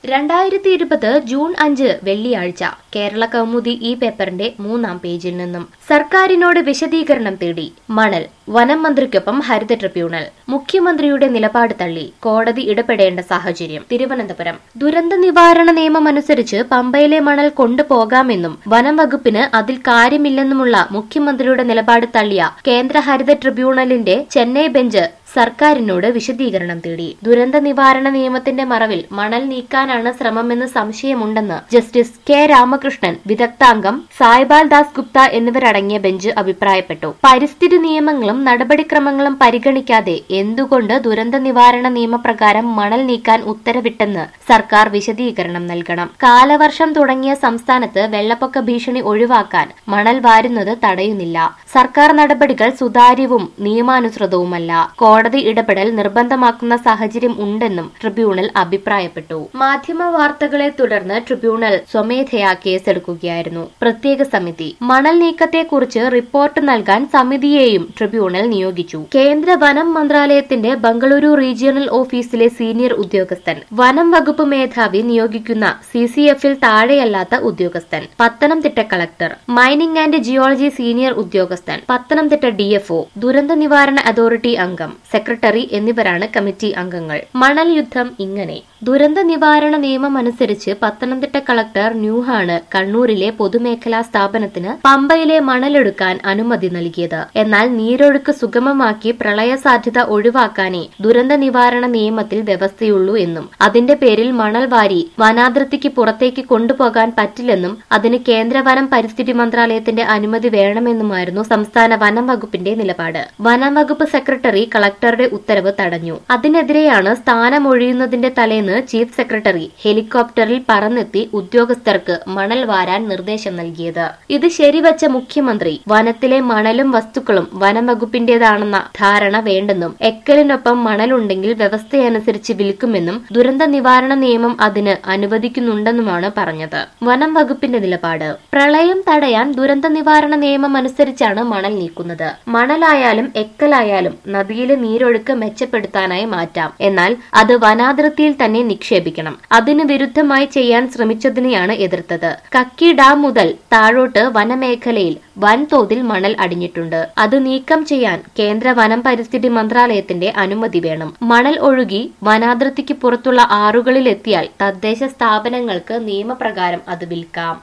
രണ്ടായിരത്തി ഇരുപത് ജൂൺ അഞ്ച് വെള്ളിയാഴ്ച കേരള കൗമുദി ഈ പേപ്പറിന്റെ മൂന്നാം പേജിൽ നിന്നും സർക്കാരിനോട് വിശദീകരണം തേടി മണൽ വനം മന്ത്രിക്കൊപ്പം ഹരിത ട്രിബ്യൂണൽ മുഖ്യമന്ത്രിയുടെ നിലപാട് തള്ളി കോടതി ഇടപെടേണ്ട സാഹചര്യം തിരുവനന്തപുരം ദുരന്ത നിവാരണ നിയമം അനുസരിച്ച് പമ്പയിലെ മണൽ കൊണ്ടുപോകാമെന്നും വനം വകുപ്പിന് അതിൽ കാര്യമില്ലെന്നുമുള്ള മുഖ്യമന്ത്രിയുടെ നിലപാട് തള്ളിയ കേന്ദ്ര ഹരിത ട്രിബ്യൂണലിന്റെ ചെന്നൈ ബെഞ്ച് സർക്കാരിനോട് വിശദീകരണം തേടി ദുരന്ത നിവാരണ നിയമത്തിന്റെ മറവിൽ മണൽ നീക്കാനാണ് ശ്രമമെന്ന് സംശയമുണ്ടെന്ന് ജസ്റ്റിസ് കെ രാമകൃഷ്ണൻ വിദഗ്ധാംഗം സായ്പാൽ ദാസ് ഗുപ്ത എന്നിവരടങ്ങിയ ബെഞ്ച് അഭിപ്രായപ്പെട്ടു പരിസ്ഥിതി നിയമങ്ങളും നടപടിക്രമങ്ങളും പരിഗണിക്കാതെ എന്തുകൊണ്ട് ദുരന്ത നിവാരണ നിയമപ്രകാരം മണൽ നീക്കാൻ ഉത്തരവിട്ടെന്ന് സർക്കാർ വിശദീകരണം നൽകണം കാലവർഷം തുടങ്ങിയ സംസ്ഥാനത്ത് വെള്ളപ്പൊക്ക ഭീഷണി ഒഴിവാക്കാൻ മണൽ വാരുന്നത് തടയുന്നില്ല സർക്കാർ നടപടികൾ സുതാര്യവും നിയമാനുസൃതവുമല്ല കോടതി ഇടപെടൽ നിർബന്ധമാക്കുന്ന സാഹചര്യം ഉണ്ടെന്നും ട്രിബ്യൂണൽ അഭിപ്രായപ്പെട്ടു മാധ്യമ വാർത്തകളെ തുടർന്ന് ട്രിബ്യൂണൽ സ്വമേധയാ കേസെടുക്കുകയായിരുന്നു പ്രത്യേക സമിതി മണൽ നീക്കത്തെക്കുറിച്ച് റിപ്പോർട്ട് നൽകാൻ സമിതിയെയും ട്രിബ്യൂണൽ നിയോഗിച്ചു കേന്ദ്ര വനം മന്ത്രാലയത്തിന്റെ ബംഗളൂരു റീജിയണൽ ഓഫീസിലെ സീനിയർ ഉദ്യോഗസ്ഥൻ വനം വകുപ്പ് മേധാവി നിയോഗിക്കുന്ന സി സി എഫിൽ താഴെയല്ലാത്ത ഉദ്യോഗസ്ഥൻ Pathanamthitta collector mining and geology senior ഉദ്യോഗസ്ഥൻ പത്തനംതിട്ട ഡിഎഫ്ഒ ദുരന്ത നിവാരണ അതോറിറ്റി അംഗം സെക്രട്ടറി എന്നിവരാണ് കമ്മിറ്റി അംഗങ്ങൾ മണൽ യുദ്ധം ഇങ്ങനെ ദുരന്ത നിവാരണ നിയമം അനുസരിച്ച് പത്തനംതിട്ട കളക്ടർ ന്യൂഹാണ് കണ്ണൂരിലെ പൊതുമേഖലാ സ്ഥാപനത്തിന് പമ്പയിലെ മണലെടുക്കാൻ അനുമതി നൽകിയത് എന്നാൽ നീരൊഴുക്ക് സുഗമമാക്കി പ്രളയ സാധ്യത ഒഴിവാക്കാനേ ദുരന്ത നിവാരണ നിയമത്തിൽ വ്യവസ്ഥയുള്ളൂ എന്നും അതിന്റെ പേരിൽ മണൽ വാരി വനാതിർത്തിക്ക് പുറത്തേക്ക് കൊണ്ടുപോകാൻ പറ്റില്ലെന്നും അതിന് കേന്ദ്ര വനം പരിസ്ഥിതി മന്ത്രാലയത്തിന്റെ അനുമതി വേണമെന്നുമായിരുന്നു സംസ്ഥാന വനം വകുപ്പിന്റെ നിലപാട് വനം വകുപ്പ് സെക്രട്ടറി കളക്ടറുടെ ഉത്തരവ് തടഞ്ഞു അതിനെതിരെയാണ് സ്ഥാനമൊഴിയുന്നതിന്റെ തലേന്ന് ചീഫ് സെക്രട്ടറി ഹെലികോപ്റ്ററിൽ പറന്നെത്തി ഉദ്യോഗസ്ഥർക്ക് മണൽ വാരാൻ നിർദ്ദേശം നൽകിയത് ഇത് ശരിവച്ച മുഖ്യമന്ത്രി വനത്തിലെ മണലും വസ്തുക്കളും വനം വകുപ്പിന്റേതാണെന്ന ധാരണ വേണ്ടെന്നും എക്കലിനൊപ്പം മണലുണ്ടെങ്കിൽ വ്യവസ്ഥയനുസരിച്ച് വിൽക്കുമെന്നും ദുരന്ത നിവാരണ നിയമം അതിന് അനുവദിക്കുന്നുണ്ടെന്നുമാണ് പറഞ്ഞത് വനം വകുപ്പിന്റെ നിലപാട് പ്രളയം തടയാൻ ദുരന്ത നിവാരണ നിയമം അനുസരിച്ചാണ് മണൽ നീക്കുന്നത് മണലായാലും എക്കലായാലും നദിയിലെ നീരൊഴുക്ക് മെച്ചപ്പെടുത്താനായി മാറ്റാം എന്നാൽ അത് വനാതിർത്തിയിൽ തന്നെ നിക്ഷേപിക്കണം അതിന് വിരുദ്ധമായി ചെയ്യാൻ ശ്രമിച്ചതിനെയാണ് എതിർത്തത് കക്കി ഡാം മുതൽ താഴോട്ട് വനമേഖലയിൽ വൻതോതിൽ മണൽ അടിഞ്ഞിട്ടുണ്ട് അത് നീക്കം ചെയ്യാൻ കേന്ദ്ര വനം പരിസ്ഥിതി മന്ത്രാലയത്തിന്റെ അനുമതി വേണം മണൽ ഒഴുകി വനാതിർത്തിക്ക് പുറത്തുള്ള ആറുകളിലെത്തിയാൽ തദ്ദേശ സ്ഥാപനങ്ങൾക്ക് നിയമപ്രകാരം അത് വിൽക്കാം